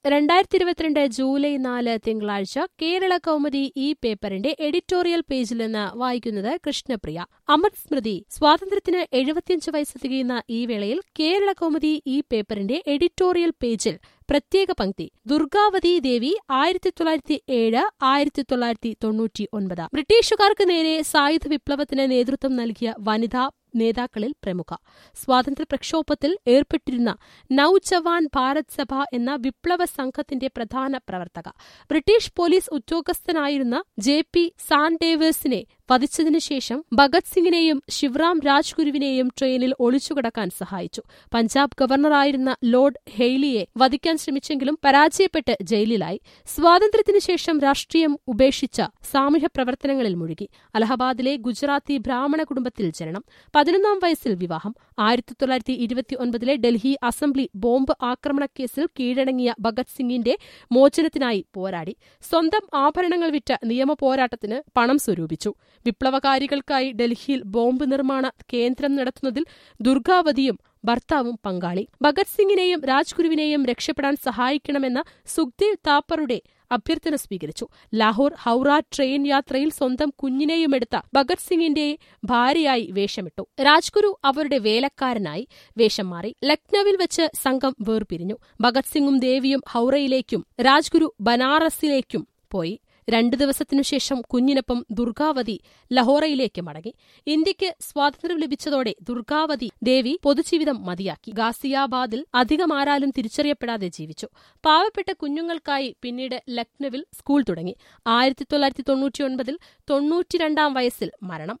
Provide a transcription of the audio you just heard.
രണ്ടായിരത്തി ഇരുപത്തിരണ്ട് ജൂലൈ നാല് തിങ്കളാഴ്ച കേരള കൗമുദി ഈ പേപ്പറിന്റെ എഡിറ്റോറിയൽ പേജിൽ നിന്ന് വായിക്കുന്നത് കൃഷ്ണപ്രിയ അമൃത് സ്മൃതി സ്വാതന്ത്ര്യത്തിന് എഴുപത്തിയഞ്ച് വയസ്സ് തികയുന്ന ഈ വേളയിൽ കേരള കൗമുദി ഈ പേപ്പറിന്റെ എഡിറ്റോറിയൽ പേജിൽ പ്രത്യേക പങ്ക്തി ദുർഗാവതി ദേവി ആയിരത്തി തൊള്ളായിരത്തി ഏഴ് ആയിരത്തി തൊള്ളായിരത്തി തൊണ്ണൂറ്റി ഒൻപത് ബ്രിട്ടീഷുകാർക്ക് നേരെ സായുധ വിപ്ലവത്തിന് നേതൃത്വം നൽകിയ വനിതാ നേതാക്കളിൽ പ്രമുഖ സ്വാതന്ത്ര്യ പ്രക്ഷോഭത്തിൽ ഏർപ്പെട്ടിരുന്ന നൌജവാൻ ഭാരത് സഭ എന്ന വിപ്ലവ സംഘത്തിന്റെ പ്രധാന പ്രവർത്തക ബ്രിട്ടീഷ് പോലീസ് ഉദ്യോഗസ്ഥനായിരുന്ന ജെ പി സാൻഡേവേഴ്സിനെ വധിച്ചതിനു ശേഷം ഭഗത് സിംഗിനെയും ശിവറാം രാജ്ഗുരുവിനെയും ട്രെയിനിൽ ഒളിച്ചുകടക്കാൻ സഹായിച്ചു പഞ്ചാബ് ഗവർണറായിരുന്ന ലോർഡ് ഹെയ്ലിയെ വധിക്കാൻ ശ്രമിച്ചെങ്കിലും പരാജയപ്പെട്ട് ജയിലിലായി സ്വാതന്ത്ര്യത്തിനു ശേഷം രാഷ്ട്രീയം ഉപേക്ഷിച്ച സാമൂഹ്യ പ്രവർത്തനങ്ങളിൽ മുഴുകി അലഹബാദിലെ ഗുജറാത്തി ബ്രാഹ്മണ കുടുംബത്തിൽ ജനനം പതിനൊന്നാം വയസ്സിൽ വിവാഹം ആയിരത്തി തൊള്ളായിരത്തി ഇരുപത്തിയൊൻപതിലെ ഡൽഹി അസംബ്ലി ബോംബ് ആക്രമണക്കേസിൽ കീഴടങ്ങിയ ഭഗത് സിംഗിന്റെ മോചനത്തിനായി പോരാടി സ്വന്തം ആഭരണങ്ങൾ വിറ്റ നിയമ പോരാട്ടത്തിന് പണം സ്വരൂപിച്ചു വിപ്ലവകാരികൾക്കായി ഡൽഹിയിൽ ബോംബ് നിർമ്മാണ കേന്ദ്രം നടത്തുന്നതിൽ ദുർഗാവതിയും ഭർത്താവും പങ്കാളി ഭഗത് സിംഗിനെയും രാജ്ഗുരുവിനെയും രക്ഷപ്പെടാൻ സഹായിക്കണമെന്ന സുഖ്ദേവ് താപ്പറുടെ അഭ്യർത്ഥന സ്വീകരിച്ചു ലാഹോർ ഹൌറ ട്രെയിൻ യാത്രയിൽ സ്വന്തം കുഞ്ഞിനെയുമെടുത്ത ഭഗത് സിംഗിന്റെ ഭാര്യയായി വേഷമിട്ടു രാജ്ഗുരു അവരുടെ വേലക്കാരനായി വേഷം മാറി ലക്നൌവിൽ വെച്ച് സംഘം വേർപിരിഞ്ഞു ഭഗത് സിംഗും ദേവിയും ഹൌറയിലേക്കും രാജ്ഗുരു ബനാറസിലേക്കും പോയി രണ്ടു ദിവസത്തിനു ശേഷം കുഞ്ഞിനൊപ്പം ദുർഗാവതി ലഹോറയിലേക്ക് മടങ്ങി ഇന്ത്യക്ക് സ്വാതന്ത്ര്യം ലഭിച്ചതോടെ ദുർഗാവതി ദേവി പൊതുജീവിതം മതിയാക്കി ഗാസിയാബാദിൽ അധികമാരാലും തിരിച്ചറിയപ്പെടാതെ ജീവിച്ചു പാവപ്പെട്ട കുഞ്ഞുങ്ങൾക്കായി പിന്നീട് ലക്നൌവിൽ സ്കൂൾ തുടങ്ങി ആയിരത്തി തൊള്ളായിരത്തി തൊണ്ണൂറ്റിയൊൻപതിൽ തൊണ്ണൂറ്റിരണ്ടാം വയസ്സിൽ മരണം